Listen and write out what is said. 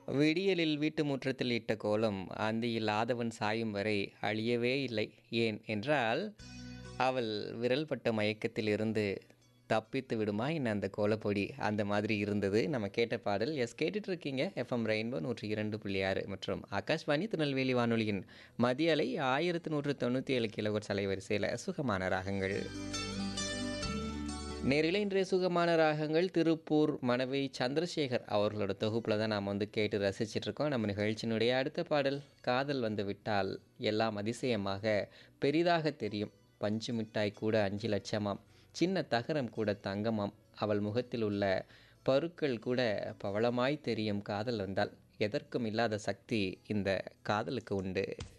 விடியலில் வீட்டு முற்றத்தில் இட்ட கோலம் அந்தியில் ஆதவன் சாயும் வரை அழியவே இல்லை ஏன் என்றால் அவள் விரல் பட்ட மயக்கத்தில் இருந்து தப்பித்து விடுமா என்ன அந்த கோலப்பொடி அந்த மாதிரி இருந்தது நம்ம கேட்ட பாடல் எஸ் கேட்டுட்டு இருக்கீங்க எஃப்எம் ரெயின்போ நூற்றி இரண்டு புள்ளி ஆறு மற்றும் ஆகாஷ்வாணி திருநெல்வேலி வானொலியின் மதிய அலை ஆயிரத்து நூற்று தொண்ணூற்றி ஏழு கிலோவர்ஸ் அலைவரிசையில் சுகமான ராகங்கள் நேரில் இன்றைய சுகமான ராகங்கள் திருப்பூர் மனைவி சந்திரசேகர் அவர்களோட தொகுப்பில் தான் நாம் வந்து கேட்டு ரசிச்சிட்டு இருக்கோம் நம்ம நிகழ்ச்சியினுடைய அடுத்த பாடல் காதல் வந்து விட்டால் எல்லாம் அதிசயமாக பெரிதாக தெரியும் பஞ்சு மிட்டாய் கூட அஞ்சு லட்சமாம் சின்ன தகரம் கூட தங்கமாம் அவள் முகத்தில் உள்ள பருக்கள் கூட பவளமாய் தெரியும் காதல் வந்தால் எதற்கும் இல்லாத சக்தி இந்த காதலுக்கு உண்டு